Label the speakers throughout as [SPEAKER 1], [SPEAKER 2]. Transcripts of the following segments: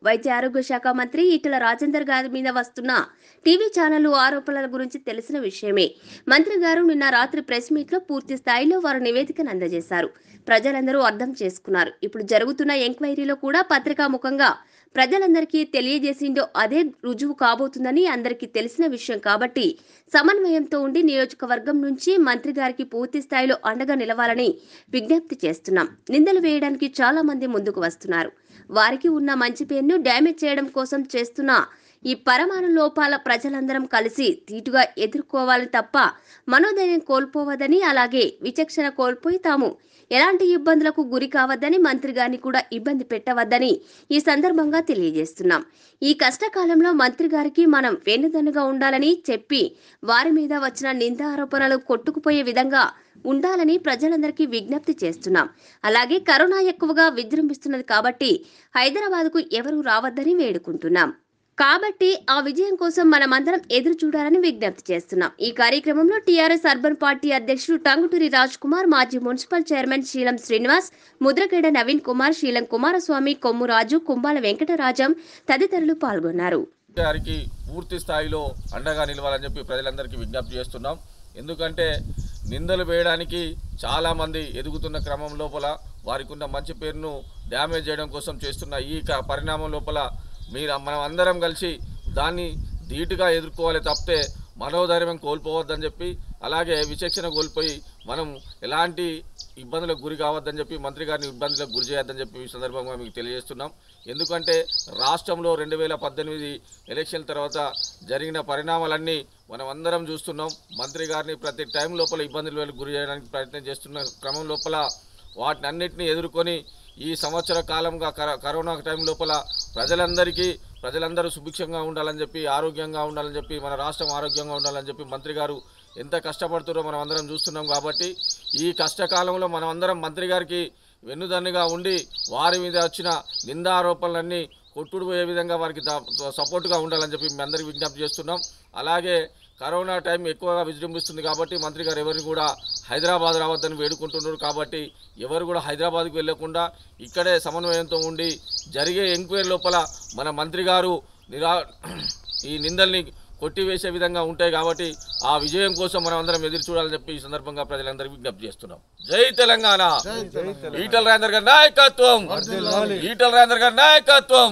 [SPEAKER 1] వైద్య ఆరోగ్య శాఖ మంత్రి ఈటల రాజేందర్ గారి మీద వస్తున్న టీవీ ఛానళ్లు ఆరోపణల గురించి తెలిసిన విషయమే మంత్రి గారు నిన్న రాత్రి ప్రెస్ మీట్ లో పూర్తి స్థాయిలో వారు నివేదికను అందజేశారు ప్రజలందరూ అర్థం చేసుకున్నారు ఇప్పుడు జరుగుతున్న ఎంక్వైరీలో కూడా పత్రికా ముఖంగా ప్రజలందరికీ తెలియజేసిందో అదే రుజువు కాబోతుందని అందరికీ తెలిసిన విషయం కాబట్టి సమన్వయంతో ఉండి నియోజకవర్గం నుంచి మంత్రి గారికి పూర్తి స్థాయిలో అండగా నిలవాలని విజ్ఞప్తి చేస్తున్నాం నిందలు వేయడానికి చాలా మంది ముందుకు వస్తున్నారు వారికి ఉన్న మంచి పేరును డ్యామేజ్ చేయడం కోసం చేస్తున్న ఈ పరమాణు లోపాల ప్రజలందరం కలిసి తీటుగా ఎదుర్కోవాలి తప్ప మనోధైర్యం కోల్పోవద్దని అలాగే విచక్షణ కోల్పోయి తాము ఎలాంటి ఇబ్బందులకు గురి కావద్దని మంత్రి గారిని కూడా ఇబ్బంది పెట్టవద్దని ఈ సందర్భంగా తెలియజేస్తున్నాం ఈ కష్టకాలంలో మంత్రి గారికి మనం వెన్నుదన్నుగా ఉండాలని చెప్పి వారి మీద వచ్చిన నింద ఆరోపణలు కొట్టుకుపోయే విధంగా ఉండాలని ప్రజలందరికీ విజ్ఞప్తి చేస్తున్నాం అలాగే కరోనా ఎక్కువగా విజృంభిస్తున్నది కాబట్టి హైదరాబాద్కు ఎవరూ రావద్దని వేడుకుంటున్నాం కాబట్టి ఆ విజయం కోసం మనమందరం ఎదురు చూడాలని విజ్ఞప్తి చేస్తున్నాం ఈ కార్యక్రమంలో టీఆర్ఎస్ అర్బన్ పార్టీ అధ్యక్షుడు టంగుటూరి రాజ్ కుమార్ మాజీ మున్సిపల్ చైర్మన్ శీలం శ్రీనివాస్ ముద్రగడ నవీన్ కుమార్ శీలం కుమారస్వామి కొమ్ము రాజు కుంబాల వెంకటరాజం తదితరులు పాల్గొన్నారు
[SPEAKER 2] గారికి పూర్తి స్థాయిలో అండగా నిలవాలని చెప్పి ప్రజలందరికీ విజ్ఞప్తి చేస్తున్నాం ఎందుకంటే నిందలు వేయడానికి చాలామంది ఎదుగుతున్న క్రమం లోపల వారికి ఉన్న మంచి పేరును డ్యామేజ్ చేయడం కోసం చేస్తున్న ఈ క- పరిణామం లోపల మీరు మనం అందరం కలిసి దాన్ని ధీటుగా ఎదుర్కోవాలి తప్పితే మనోధైర్యం కోల్పోవద్దని చెప్పి అలాగే విచక్షణ కోల్పోయి మనం ఎలాంటి ఇబ్బందులకు గురి కావద్దని చెప్పి మంత్రి గారిని ఇబ్బందులకు గురి చేయొద్దని చెప్పి ఈ సందర్భంగా మీకు తెలియజేస్తున్నాం ఎందుకంటే రాష్ట్రంలో రెండు వేల పద్దెనిమిది ఎలక్షన్ తర్వాత జరిగిన పరిణామాలన్నీ మనం అందరం చూస్తున్నాం మంత్రి గారిని ప్రతి టైం లోపల ఇబ్బందులు గురి చేయడానికి ప్రయత్నం చేస్తున్న క్రమం లోపల వాటిని అన్నిటిని ఎదుర్కొని ఈ సంవత్సర కాలంగా కర- కరోనా టైం లోపల ప్రజలందరికీ ప్రజలందరూ సుభిక్షంగా ఉండాలని చెప్పి ఆరోగ్యంగా ఉండాలని చెప్పి మన రాష్ట్రం ఆరోగ్యంగా ఉండాలని చెప్పి మంత్రి గారు ఎంత కష్టపడుతున్నారో మనం అందరం చూస్తున్నాం కాబట్టి ఈ కష్టకాలంలో మనం అందరం మంత్రి గారికి వెన్నుదన్నుగా ఉండి వారి మీద వచ్చిన నిందారోపణలన్నీ కొట్టుడు పోయే విధంగా వారికి దా- సపోర్టుగా ఉండాలని చెప్పి మేము అందరికీ విజ్ఞప్తి చేస్తున్నాం అలాగే కరోనా టైం ఎక్కువగా విజృంభిస్తుంది కాబట్టి మంత్రి గారు ఎవరిని కూడా హైదరాబాద్ రావద్దని వేడుకుంటున్నారు కాబట్టి ఎవరు కూడా హైదరాబాద్కి వెళ్ళకుండా ఇక్కడే సమన్వయంతో ఉండి జరిగే ఎంక్వైరీ లోపల మన మంత్రి గారు నిరా ఈ నిందల్ని కొట్టివేసే విధంగా ఉంటాయి కాబట్టి ఆ విజయం కోసం మనం అందరం ఎదురు చూడాలని చెప్పి ఈ సందర్భంగా ప్రజలందరికీ విజ్ఞప్తి చేస్తున్నాం జై తెలంగాణ ఈటల రాజేందర్ గారి నాయకత్వం ఈటల రాజేందర్ గారి నాయకత్వం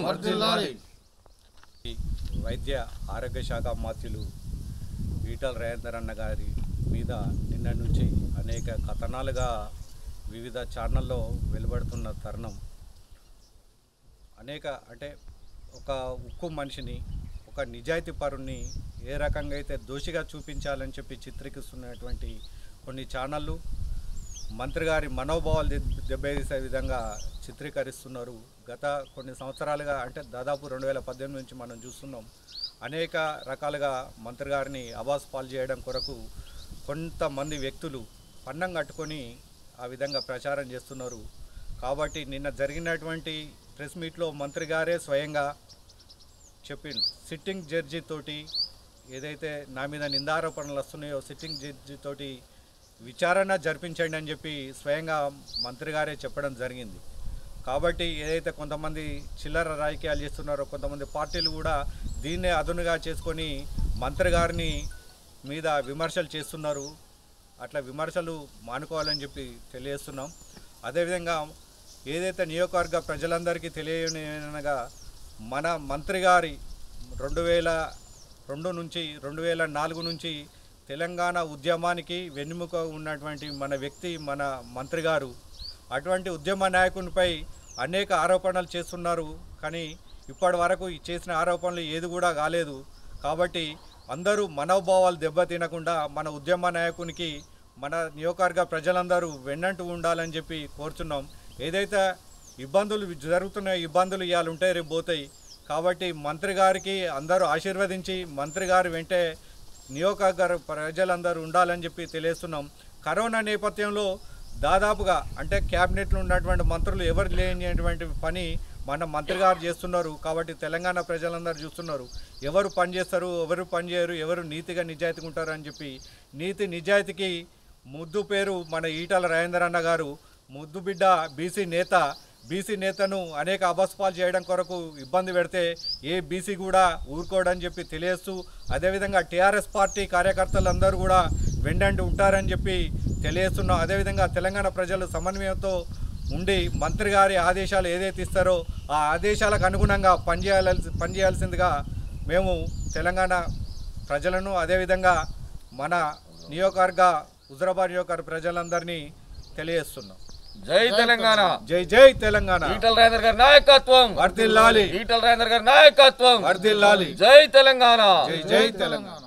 [SPEAKER 3] వైద్య ఆరోగ్య శాఖ మంత్రులు ఈటల రాజేందర్ అన్న గారి మీద నిన్న నుంచి అనేక కథనాలుగా వివిధ ఛానల్లో వెలువడుతున్న తరుణం అనేక అంటే ఒక ఉక్కు మనిషిని ఒక నిజాయితీ పరుణ్ణి ఏ రకంగా అయితే దోషిగా చూపించాలని చెప్పి చిత్రీకరిస్తున్నటువంటి కొన్ని ఛానళ్ళు మంత్రి గారి మనోభావాలు దెబ్- దెబ్బతీసే విధంగా చిత్రీకరిస్తున్నారు గత కొన్ని సంవత్సరాలుగా అంటే దాదాపు రెండు వేల పద్దెనిమిది నుంచి మనం చూస్తున్నాం అనేక రకాలుగా మంత్రి గారిని అవాస్ పాలు చేయడం కొరకు కొంతమంది వ్యక్తులు పన్నం కట్టుకొని ఆ విధంగా ప్రచారం చేస్తున్నారు కాబట్టి నిన్న జరిగినటువంటి ప్రెస్ మీట్లో మంత్రి గారే స్వయంగా చెప్పిండు సిట్టింగ్ జడ్జి తోటి ఏదైతే నా మీద నిందారోపణలు వస్తున్నాయో సిట్టింగ్ జడ్జి తోటి విచారణ జరిపించండి అని చెప్పి స్వయంగా మంత్రి గారే చెప్పడం జరిగింది కాబట్టి ఏదైతే కొంతమంది చిల్లర రాజకీయాలు చేస్తున్నారో కొంతమంది పార్టీలు కూడా దీన్నే అదునుగా చేసుకొని మంత్రి గారిని మీద విమర్శలు చేస్తున్నారు అట్లా విమర్శలు మానుకోవాలని చెప్పి తెలియజేస్తున్నాం అదేవిధంగా ఏదైతే నియోజకవర్గ ప్రజలందరికీ తెలియనగా మన మంత్రి గారి రెండు వేల రెండు నుంచి రెండు వేల నాలుగు నుంచి తెలంగాణ ఉద్యమానికి వెన్నెముక ఉన్నటువంటి మన వ్యక్తి మన మంత్రి గారు అటువంటి ఉద్యమ నాయకునిపై అనేక ఆరోపణలు చేస్తున్నారు కానీ ఇప్పటి వరకు ఈ చేసిన ఆరోపణలు ఏది కూడా కాలేదు కాబట్టి అందరూ మనోభావాలు దెబ్బతినకుండా మన ఉద్యమ నాయకునికి మన నియోజకవర్గ ప్రజలందరూ వెన్నంటూ ఉండాలని చెప్పి కోరుతున్నాం ఏదైతే ఇబ్బందులు జరుగుతున్న ఇబ్బందులు ఇవాళ ఉంటాయి రేపు పోతాయి కాబట్టి మంత్రి గారికి అందరూ ఆశీర్వదించి మంత్రి గారు వెంటే నియోజకవర్గ ప్రజలందరూ ఉండాలని చెప్పి తెలియస్తున్నాం కరోనా నేపథ్యంలో దాదాపుగా అంటే క్యాబినెట్లో ఉన్నటువంటి మంత్రులు ఎవరు లేనిటువంటి పని మన మంత్రి గారు చేస్తున్నారు కాబట్టి తెలంగాణ ప్రజలందరూ చూస్తున్నారు ఎవరు పని చేస్తారు ఎవరు పని చేయరు ఎవరు నీతిగా నిజాయితీగా ఉంటారు అని చెప్పి నీతి నిజాయితీకి ముద్దు పేరు మన ఈటల రాజేందర్ అన్న గారు ముద్దు బిడ్డ బీసీ నేత బీసీ నేతను అనేక అబస్పాలు చేయడం కొరకు ఇబ్బంది పెడితే ఏ బీసీ కూడా ఊరుకోడని చెప్పి తెలియస్తూ అదేవిధంగా టీఆర్ఎస్ పార్టీ కార్యకర్తలందరూ కూడా వెండండి ఉంటారని చెప్పి తెలియస్తున్నాం అదేవిధంగా తెలంగాణ ప్రజలు సమన్వయంతో ఉండి మంత్రి గారి ఆదేశాలు ఏదైతే ఇస్తారో ఆ ఆదేశాలకు అనుగుణంగా పనిచేయాల్సి పనిచేయాల్సిందిగా మేము తెలంగాణ ప్రజలను అదేవిధంగా మన నియోజకవర్గ హుజరాబాద్ నియోజకవర్గ ప్రజలందరినీ తెలియజేస్తున్నాం
[SPEAKER 2] జై తెలంగాణ
[SPEAKER 3] జై జై తెలంగాణ
[SPEAKER 2] ఈటల రాజేందర్ గారి నాయకత్వం
[SPEAKER 3] వర్ధిల్లాలి
[SPEAKER 2] ఈటల రాజేందర్ గారి నాయకత్వం
[SPEAKER 3] వర్ధిల్లాలి
[SPEAKER 2] జై తెలంగాణ
[SPEAKER 3] జై జై తెలంగాణ